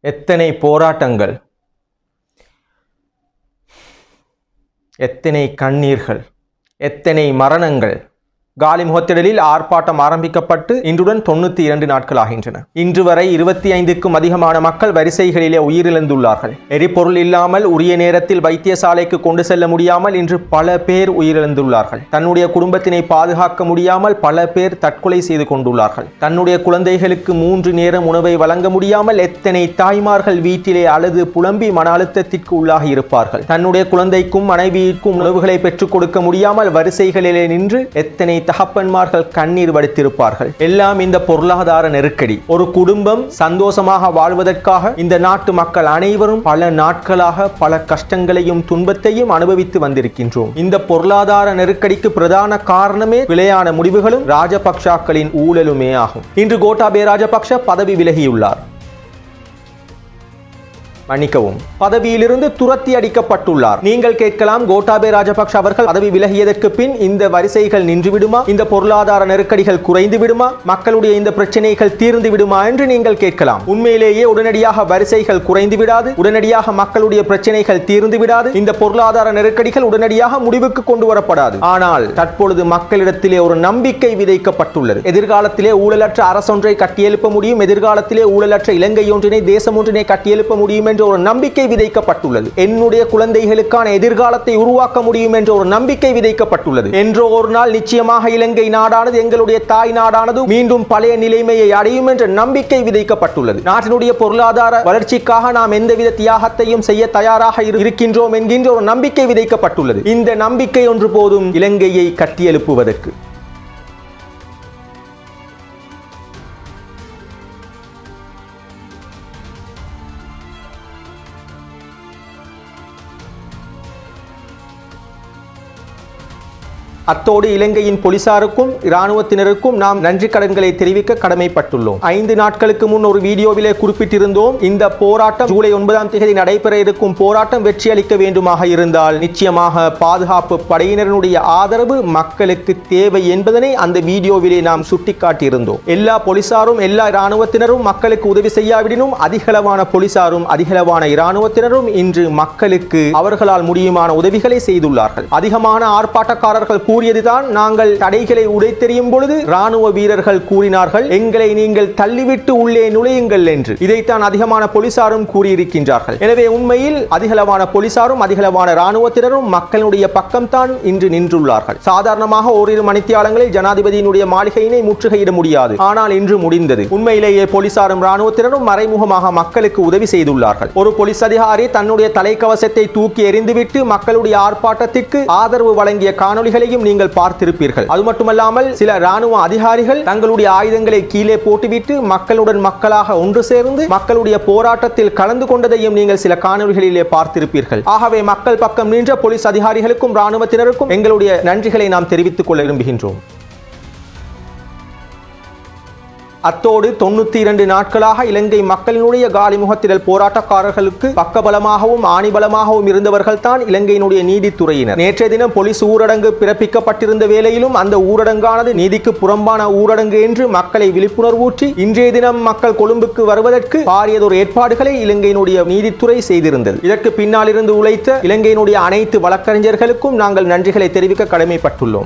எத்தனை போராட்டங்கள் எத்தனை கண்ணீர்கள் எத்தனை மரணங்கள் காலி முகத்திடலில் ஆர்ப்பாட்டம் ஆரம்பிக்கப்பட்டு இன்றுடன் தொண்ணூற்றி இரண்டு நாட்கள் ஆகின்றன இன்று வரை இருபத்தி ஐந்துக்கும் அதிகமான மக்கள் வரிசைகளிலே உயிரிழந்துள்ளார்கள் எரிபொருள் இல்லாமல் உரிய நேரத்தில் வைத்தியசாலைக்கு கொண்டு செல்ல முடியாமல் இன்று பல பேர் உயிரிழந்துள்ளார்கள் தன்னுடைய குடும்பத்தினை பாதுகாக்க முடியாமல் பல பேர் தற்கொலை செய்து கொண்டுள்ளார்கள் தன்னுடைய குழந்தைகளுக்கு மூன்று நேரம் உணவை வழங்க முடியாமல் எத்தனை தாய்மார்கள் வீட்டிலே அழுது புலம்பி மன அழுத்தத்திற்கு உள்ளாகி இருப்பார்கள் தன்னுடைய குழந்தைக்கும் மனைவிக்கும் உணவுகளை பெற்றுக் கொடுக்க முடியாமல் வரிசைகளிலே நின்று எத்தனை தகப்பன்மார்கள் கண்ணீர் வடித்திருப்பார்கள் எல்லாம் இந்த பொருளாதார நெருக்கடி ஒரு குடும்பம் சந்தோஷமாக வாழ்வதற்காக இந்த நாட்டு மக்கள் அனைவரும் பல நாட்களாக பல கஷ்டங்களையும் துன்பத்தையும் அனுபவித்து வந்திருக்கின்றோம் இந்த பொருளாதார நெருக்கடிக்கு பிரதான காரணமே விளையான முடிவுகளும் ராஜபக்சாக்களின் ஊழலுமே ஆகும் இன்று கோட்டாபே ராஜபக்ஷ பதவி விலகியுள்ளார் மன்னிக்கவும் பதவியிலிருந்து துரத்தி அடிக்கப்பட்டுள்ளார் நீங்கள் கேட்கலாம் கோட்டாபே ராஜபக்ஷ அவர்கள் பதவி விலகியதற்கு பின் இந்த வரிசைகள் நின்று விடுமா இந்த பொருளாதார நெருக்கடிகள் குறைந்து விடுமா மக்களுடைய இந்த பிரச்சனைகள் தீர்ந்து விடுமா என்று நீங்கள் கேட்கலாம் உண்மையிலேயே உடனடியாக வரிசைகள் குறைந்து விடாது உடனடியாக மக்களுடைய பிரச்சனைகள் தீர்ந்து விடாது இந்த பொருளாதார நெருக்கடிகள் உடனடியாக முடிவுக்கு கொண்டு வரப்படாது ஆனால் தற்பொழுது மக்களிடத்திலே ஒரு நம்பிக்கை விதைக்கப்பட்டுள்ளது எதிர்காலத்திலே ஊழலற்ற அரசொன்றை கட்டியெழுப்ப முடியும் எதிர்காலத்திலே ஊழலற்ற இலங்கை ஒன்றினை தேசம் ஒன்றினை கட்டியெழுப்ப முடியும் என்ற ஒரு நம்பிக்கை விதைக்கப்பட்டுள்ளது என்னுடைய குழந்தைகளுக்கான எதிர்காலத்தை உருவாக்க முடியும் என்ற ஒரு நம்பிக்கை விதைக்கப்பட்டுள்ளது என்றோ ஒரு நாள் நிச்சயமாக இலங்கை நாடானது எங்களுடைய தாய் நாடானது மீண்டும் பழைய நிலைமையை அடையும் என்ற நம்பிக்கை விதைக்கப்பட்டுள்ளது நாட்டினுடைய பொருளாதார வளர்ச்சிக்காக நாம் எந்தவித தியாகத்தையும் செய்ய தயாராக இரு- இருக்கின்றோம் என்கின்ற ஒரு நம்பிக்கை விதைக்கப்பட்டுள்ளது இந்த நம்பிக்கை ஒன்று போதும் இலங்கையை கட்டியெழுப்புவதற்கு அத்தோடு இலங்கையின் போலீசாருக்கும் இராணுவத்தினருக்கும் நாம் நன்றி கடன்களை தெரிவிக்க கடமைப்பட்டுள்ளோம் ஐந்து நாட்களுக்கு முன் ஒரு வீடியோவிலே குறிப்பிட்டிருந்தோம் இந்த போராட்டம் ஜூலை ஒன்பதாம் தேதி நடைபெற இருக்கும் போராட்டம் வெற்றி அளிக்க வேண்டுமாக இருந்தால் நிச்சயமாக பாதுகாப்பு படையினருடைய ஆதரவு மக்களுக்கு தேவை என்பதனை அந்த வீடியோவிலே நாம் சுட்டிக்காட்டியிருந்தோம் எல்லா போலீசாரும் எல்லா இராணுவத்தினரும் மக்களுக்கு உதவி செய்யாவிடனும் அதிகளவான போலீசாரும் அதிகளவான இராணுவத்தினரும் இன்று மக்களுக்கு அவர்களால் முடியுமான உதவிகளை செய்துள்ளார்கள் அதிகமான ஆர்ப்பாட்டக்காரர்கள் கூறியதுதான் நாங்கள் தடைகளை உடைத்தெறியும் பொழுது ராணுவ வீரர்கள் கூறினார்கள் எங்களை நீங்கள் தள்ளிவிட்டு உள்ளே நுழையுங்கள் என்று இதைத்தான் அதிகமான போலீசாரும் கூறியிருக்கின்றார்கள் எனவே உண்மையில் அதிகளவான போலீசாரும் அதிகளவான ராணுவத்தினரும் மக்களுடைய பக்கம்தான் இன்று நின்றுள்ளார்கள் சாதாரணமாக ஓரிரு மணித்தியாலங்களில் ஜனாதிபதியினுடைய மாளிகையினை முற்றுகையிட முடியாது ஆனால் இன்று முடிந்தது உண்மையிலேயே போலீசாரும் ராணுவத்தினரும் மறைமுகமாக மக்களுக்கு உதவி செய்துள்ளார்கள் ஒரு போலீஸ் அதிகாரி தன்னுடைய தலைக்கவசத்தை தூக்கி எறிந்துவிட்டு மக்களுடைய ஆர்ப்பாட்டத்திற்கு ஆதரவு வழங்கிய காணொளிகளையும் நீங்கள் பார்த்திருப்பீர்கள் அது மட்டுமல்லாமல் சில ராணுவ அதிகாரிகள் தங்களுடைய ஆயுதங்களை கீழே போட்டுவிட்டு மக்களுடன் மக்களாக ஒன்று சேர்ந்து மக்களுடைய போராட்டத்தில் கலந்து கொண்டதையும் நீங்கள் சில காணொளிகளிலே பார்த்திருப்பீர்கள் ஆகவே மக்கள் பக்கம் நின்ற போலீஸ் அதிகாரிகளுக்கும் ராணுவத்தினருக்கும் எங்களுடைய நன்றிகளை நாம் தெரிவித்துக் கொள்ள விரும்புகின்றோம் அத்தோடு தொண்ணூத்தி இரண்டு நாட்களாக இலங்கை மக்களினுடைய காலி முகத்திடல் போராட்டக்காரர்களுக்கு பக்கபலமாகவும் ஆணிபலமாகவும் இருந்தவர்கள் தான் இலங்கையினுடைய நீதித்துறையினர் நேற்றைய தினம் போலீஸ் ஊரடங்கு பிறப்பிக்கப்பட்டிருந்த வேளையிலும் அந்த ஊரடங்கானது நீதிக்கு புறம்பான ஊரடங்கு என்று மக்களை விழிப்புணர்வூற்றி இன்றைய தினம் மக்கள் கொழும்புக்கு வருவதற்கு பாரியதொரு ஏற்பாடுகளை இலங்கையினுடைய நீதித்துறை செய்திருந்தது இதற்கு பின்னால் இருந்து உழைத்த இலங்கையினுடைய அனைத்து வழக்கறிஞர்களுக்கும் நாங்கள் நன்றிகளை தெரிவிக்க கடமைப்பட்டுள்ளோம்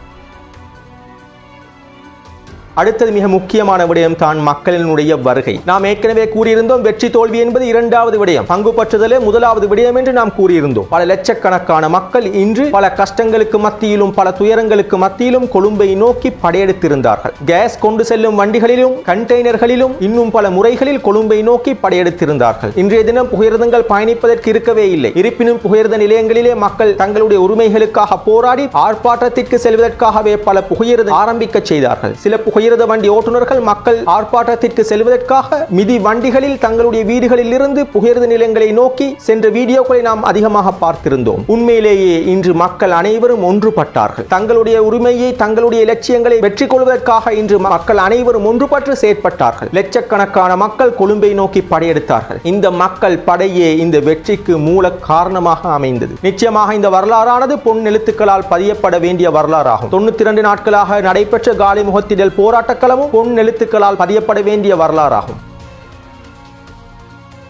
அடுத்தது மிக முக்கியமான விடயம் தான் மக்களினுடைய வருகை நாம் ஏற்கனவே கூறியிருந்தோம் வெற்றி தோல்வி என்பது இரண்டாவது விடயம் பங்கு பற்றுதலே முதலாவது விடயம் என்று நாம் கூறியிருந்தோம் பல லட்சக்கணக்கான மக்கள் இன்று பல கஷ்டங்களுக்கு மத்தியிலும் பல துயரங்களுக்கு மத்தியிலும் கொழும்பை நோக்கி படையெடுத்திருந்தார்கள் கேஸ் கொண்டு செல்லும் வண்டிகளிலும் கண்டெய்னர்களிலும் இன்னும் பல முறைகளில் கொழும்பை நோக்கி படையெடுத்திருந்தார்கள் இன்றைய தினம் புகையிரதங்கள் பயணிப்பதற்கு இருக்கவே இல்லை இருப்பினும் புகையிரத நிலையங்களிலே மக்கள் தங்களுடைய உரிமைகளுக்காக போராடி ஆர்ப்பாட்டத்திற்கு செல்வதற்காகவே பல புகையிரத ஆரம்பிக்க செய்தார்கள் சில புகையிரத வண்டி ஓட்டுநர்கள் மக்கள் ஆர்ப்பாட்டத்திற்கு செல்வதற்காக மிதி வண்டிகளில் தங்களுடைய வீடுகளில் இருந்து புகையிரத நிலையங்களை நோக்கி சென்ற வீடியோக்களை நாம் அதிகமாக பார்த்திருந்தோம் உண்மையிலேயே இன்று மக்கள் அனைவரும் ஒன்றுபட்டார்கள் தங்களுடைய உரிமையை தங்களுடைய இலட்சியங்களை வெற்றி கொள்வதற்காக இன்று மக்கள் அனைவரும் ஒன்றுபட்டு செயற்பட்டார்கள் லட்சக்கணக்கான மக்கள் கொழும்பை நோக்கி படையெடுத்தார்கள் இந்த மக்கள் படையே இந்த வெற்றிக்கு மூல காரணமாக அமைந்தது நிச்சயமாக இந்த வரலாறானது பொன் எழுத்துக்களால் பதியப்பட வேண்டிய வரலாறாகும் தொண்ணூத்தி இரண்டு நாட்களாக நடைபெற்ற காலி முகத்திடல் போராட்டக்களமும் பொன் எழுத்துக்களால் பதியப்பட வேண்டிய வரலாறாகும்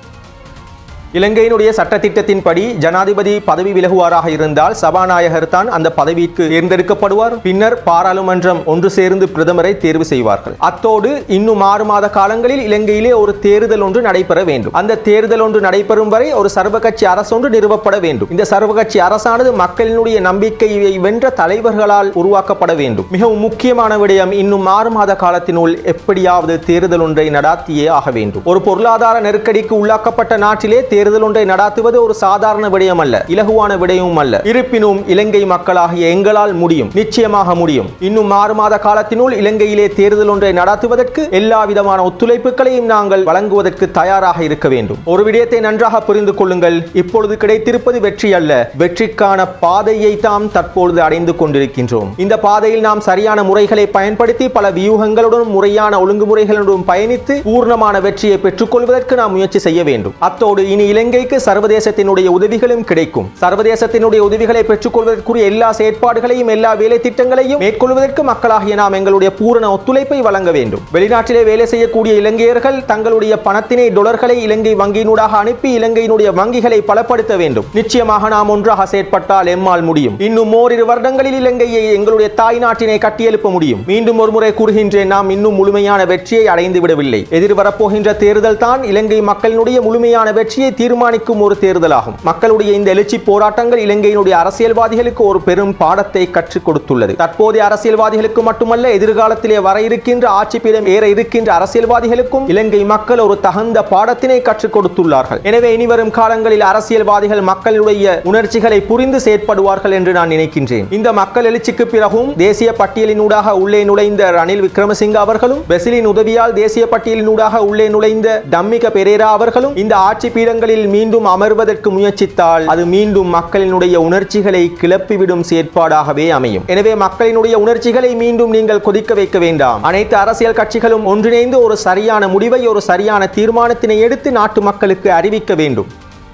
இலங்கையினுடைய சட்டத்திட்டத்தின்படி ஜனாதிபதி பதவி விலகுவாராக இருந்தால் சபாநாயகர் தான் அந்த பதவிக்கு தேர்ந்தெடுக்கப்படுவார் பின்னர் பாராளுமன்றம் ஒன்று சேர்ந்து பிரதமரை தேர்வு செய்வார்கள் அத்தோடு இன்னும் ஆறு மாத காலங்களில் இலங்கையிலே ஒரு தேர்தல் ஒன்று நடைபெற வேண்டும் அந்த தேர்தல் ஒன்று நடைபெறும் வரை ஒரு சர்வகட்சி அரசு ஒன்று நிறுவப்பட வேண்டும் இந்த சர்வகட்சி அரசானது மக்களினுடைய நம்பிக்கையை வென்ற தலைவர்களால் உருவாக்கப்பட வேண்டும் மிகவும் முக்கியமான விடயம் இன்னும் ஆறு மாத காலத்தினுள் எப்படியாவது தேர்தல் ஒன்றை நடாத்தியே ஆக வேண்டும் ஒரு பொருளாதார நெருக்கடிக்கு உள்ளாக்கப்பட்ட நாட்டிலே தேர்தல் ஒன்றை நடாத்துவது ஒரு சாதாரண விடயம் அல்ல இலகுவான விடயமும் அல்ல இருப்பினும் இலங்கை மக்களாகிய எங்களால் முடியும் நிச்சயமாக முடியும் இன்னும் ஆறு மாத காலத்தினுள் இலங்கையிலே தேர்தல் ஒன்றை நடத்துவதற்கு எல்லா விதமான ஒத்துழைப்புகளையும் நாங்கள் வழங்குவதற்கு தயாராக இருக்க வேண்டும் ஒரு விடயத்தை நன்றாக புரிந்து கொள்ளுங்கள் இப்பொழுது கிடைத்திருப்பது வெற்றி அல்ல வெற்றிக்கான பாதையை தாம் தற்பொழுது அடைந்து கொண்டிருக்கின்றோம் இந்த பாதையில் நாம் சரியான முறைகளை பயன்படுத்தி பல வியூகங்களுடன் முறையான ஒழுங்குமுறைகளுடன் பயணித்து பூர்ணமான வெற்றியை பெற்றுக்கொள்வதற்கு நாம் முயற்சி செய்ய வேண்டும் அத்தோடு இனி இலங்கைக்கு சர்வதேசத்தினுடைய உதவிகளும் கிடைக்கும் சர்வதேசத்தினுடைய உதவிகளை பெற்றுக்கொள்வதற்குரிய எல்லா செயற்பாடுகளையும் எல்லா வேலை திட்டங்களையும் மேற்கொள்வதற்கு மக்களாகிய நாம் எங்களுடைய பூரண ஒத்துழைப்பை வழங்க வேண்டும் வெளிநாட்டிலே வேலை செய்யக்கூடிய இலங்கையர்கள் தங்களுடைய பணத்தினை டொலர்களை இலங்கை வங்கியினூடாக அனுப்பி இலங்கையினுடைய வங்கிகளை பலப்படுத்த வேண்டும் நிச்சயமாக நாம் ஒன்றாக செயற்பட்டால் எம்மால் முடியும் இன்னும் ஓரிரு வருடங்களில் இலங்கையை எங்களுடைய தாய் நாட்டினை கட்டியெழுப்ப முடியும் மீண்டும் ஒரு முறை கூறுகின்றேன் நாம் இன்னும் முழுமையான வெற்றியை அடைந்து விடவில்லை எதிர்வரப்போகின்ற தேர்தல் தான் இலங்கை மக்களினுடைய முழுமையான வெற்றியை தீர்மானிக்கும் ஒரு தேர்தலாகும் மக்களுடைய இந்த எழுச்சி போராட்டங்கள் இலங்கையினுடைய அரசியல்வாதிகளுக்கு ஒரு பெரும் பாடத்தை கற்றுக் கொடுத்துள்ளது தற்போதைய அரசியல்வாதிகளுக்கு மட்டுமல்ல எதிர்காலத்திலே வர இருக்கின்ற ஆட்சி பீடம் ஏற இருக்கின்ற அரசியல்வாதிகளுக்கும் இலங்கை மக்கள் ஒரு தகுந்த பாடத்தினை கற்றுக் கொடுத்துள்ளார்கள் எனவே இனிவரும் காலங்களில் அரசியல்வாதிகள் மக்களுடைய உணர்ச்சிகளை புரிந்து செயற்படுவார்கள் என்று நான் நினைக்கின்றேன் இந்த மக்கள் எழுச்சிக்கு பிறகும் தேசிய பட்டியலினூடாக உள்ளே நுழைந்த ரணில் விக்ரமசிங்க அவர்களும் பெசிலின் உதவியால் தேசிய பட்டியலினூடாக உள்ளே நுழைந்த டம்மிக பெரேரா அவர்களும் இந்த ஆட்சி பீடங்களில் மீண்டும் அமர்வதற்கு முயற்சித்தால் அது மீண்டும் மக்களினுடைய உணர்ச்சிகளை கிளப்பிவிடும் செயற்பாடாகவே அமையும் எனவே மக்களினுடைய உணர்ச்சிகளை மீண்டும் நீங்கள் கொதிக்க வைக்க வேண்டாம் அனைத்து அரசியல் கட்சிகளும் ஒன்றிணைந்து ஒரு சரியான முடிவை ஒரு சரியான தீர்மானத்தினை எடுத்து நாட்டு மக்களுக்கு அறிவிக்க வேண்டும்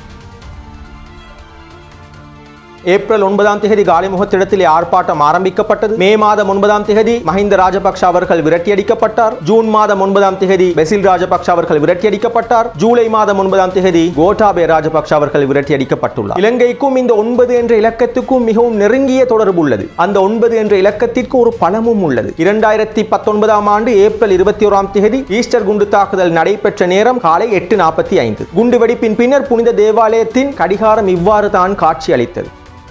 ஏப்ரல் ஒன்பதாம் தேதி காலிமுகத்திடத்தில் ஆர்ப்பாட்டம் ஆரம்பிக்கப்பட்டது மே மாதம் ஒன்பதாம் தேதி மஹிந்த ராஜபக்ஷ அவர்கள் விரட்டியடிக்கப்பட்டார் ஜூன் மாதம் ஒன்பதாம் தேதி பெசில் ராஜபக்ஷ அவர்கள் விரட்டியடிக்கப்பட்டார் ஜூலை மாதம் ஒன்பதாம் தேதி கோட்டாபே ராஜபக்ஷ அவர்கள் விரட்டியடிக்கப்பட்டுள்ளார் இலங்கைக்கும் இந்த ஒன்பது என்ற இலக்கத்துக்கும் மிகவும் நெருங்கிய தொடர்பு உள்ளது அந்த ஒன்பது என்ற இலக்கத்திற்கு ஒரு பலமும் உள்ளது இரண்டாயிரத்தி பத்தொன்பதாம் ஆண்டு ஏப்ரல் இருபத்தி ஓராம் தேதி ஈஸ்டர் குண்டு தாக்குதல் நடைபெற்ற நேரம் காலை எட்டு நாற்பத்தி ஐந்து குண்டு வெடிப்பின் பின்னர் புனித தேவாலயத்தின் கடிகாரம் இவ்வாறு தான் காட்சி அளித்தது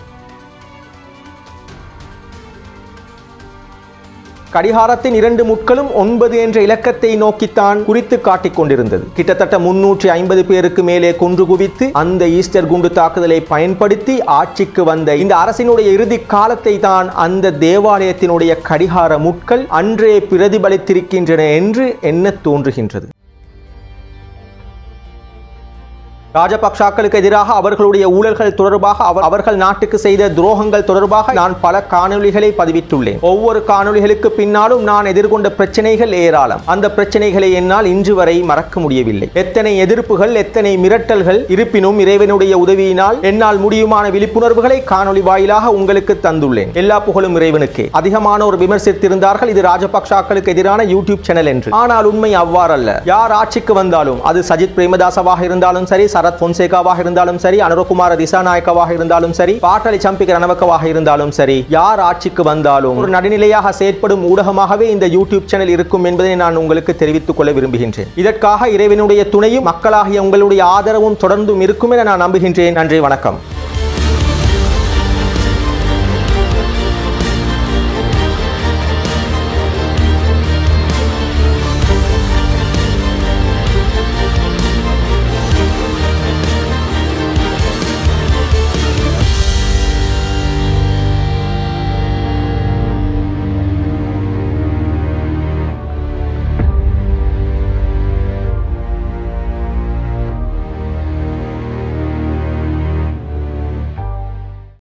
கடிகாரத்தின் இரண்டு முட்களும் ஒன்பது என்ற இலக்கத்தை நோக்கித்தான் குறித்து காட்டிக் கொண்டிருந்தது கிட்டத்தட்ட முன்னூற்றி ஐம்பது பேருக்கு மேலே கொன்று குவித்து அந்த ஈஸ்டர் குண்டு தாக்குதலை பயன்படுத்தி ஆட்சிக்கு வந்த இந்த அரசினுடைய இறுதி காலத்தை தான் அந்த தேவாலயத்தினுடைய கடிகார முட்கள் அன்றே பிரதிபலித்திருக்கின்றன என்று எண்ண தோன்றுகின்றது ராஜபக்சாக்களுக்கு எதிராக அவர்களுடைய ஊழல்கள் தொடர்பாக அவர் அவர்கள் நாட்டுக்கு செய்த துரோகங்கள் தொடர்பாக நான் பல காணொளிகளை பதிவிட்டுள்ளேன் ஒவ்வொரு காணொளிகளுக்கு பின்னாலும் நான் எதிர்கொண்ட பிரச்சனைகள் ஏராளம் அந்த பிரச்சனைகளை என்னால் இன்று வரை மறக்க முடியவில்லை எத்தனை எதிர்ப்புகள் எத்தனை மிரட்டல்கள் இருப்பினும் இறைவனுடைய உதவியினால் என்னால் முடியுமான விழிப்புணர்வுகளை காணொளி வாயிலாக உங்களுக்கு தந்துள்ளேன் எல்லா புகழும் இறைவனுக்கே அதிகமானோர் விமர்சித்திருந்தார்கள் இது ராஜபக்சாக்களுக்கு எதிரான யூடியூப் சேனல் என்று ஆனால் உண்மை அவ்வாறல்ல யார் ஆட்சிக்கு வந்தாலும் அது சஜித் பிரேமதாசவாக இருந்தாலும் சரி சரத் பொன்சேகாவாக இருந்தாலும் சரி அனுரகுமார திசாநாயக்கவாக இருந்தாலும் சரி பாட்டலி சம்பிக்க ரணவக்கவாக இருந்தாலும் சரி யார் ஆட்சிக்கு வந்தாலும் ஒரு நடுநிலையாக செயற்படும் ஊடகமாகவே இந்த யூடியூப் சேனல் இருக்கும் என்பதை நான் உங்களுக்கு தெரிவித்துக் கொள்ள விரும்புகின்றேன் இதற்காக இறைவனுடைய துணையும் மக்களாகிய உங்களுடைய ஆதரவும் தொடர்ந்தும் இருக்கும் என நான் நம்புகின்றேன் நன்றி வணக்கம்